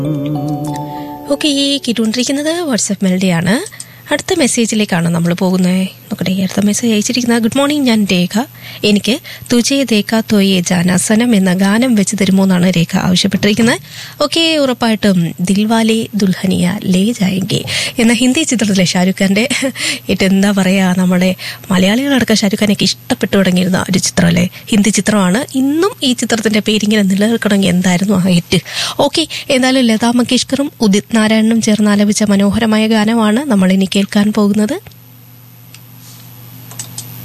okay ഈ കേട്ടുകൊണ്ടിരിക്കുന്നത് WhatsApp മെലഡിയാണ് അടുത്ത മെസ്സേജിലേക്കാണ് നമ്മൾ പോകുന്നത് നോക്കട്ടെ ഈ അടുത്ത മെസ്സേജ് അയച്ചിരിക്കുന്നത് ഗുഡ് മോർണിംഗ് ഞാൻ രേഖ എനിക്ക് തുജേ ദേഖ തോയെ ജാന സനം എന്ന ഗാനം വെച്ച് തരുമോ എന്നാണ് രേഖ ആവശ്യപ്പെട്ടിരിക്കുന്നത് ഓക്കെ ഉറപ്പായിട്ടും ദിൽവാലെ ദുൽഹനിയ ലേ ജായെങ്കെ എന്ന ഹിന്ദി ചിത്രത്തിലെ ഷാരൂഖ് ഖാന്റെ ഏറ്റവും എന്താ പറയാ നമ്മുടെ മലയാളികളടക്കം ഷാരൂഖ് ഖാനൊക്കെ ഇഷ്ടപ്പെട്ടു തുടങ്ങിയിരുന്ന ഒരു ചിത്രമല്ലേ ഹിന്ദി ചിത്രമാണ് ഇന്നും ഈ ചിത്രത്തിന്റെ പേരിങ്ങനെ നിലനിൽക്കണമെങ്കിൽ എന്തായിരുന്നു ആ ഹിറ്റ് ഓക്കെ എന്തായാലും ലതാ മങ്കേഷ്കറും ഉദിത് നാരായണനും ചേർന്ന് ആലപിച്ച മനോഹരമായ ഗാനമാണ് നമ്മൾ ഇനി കേൾക്കാൻ പോകുന്നത്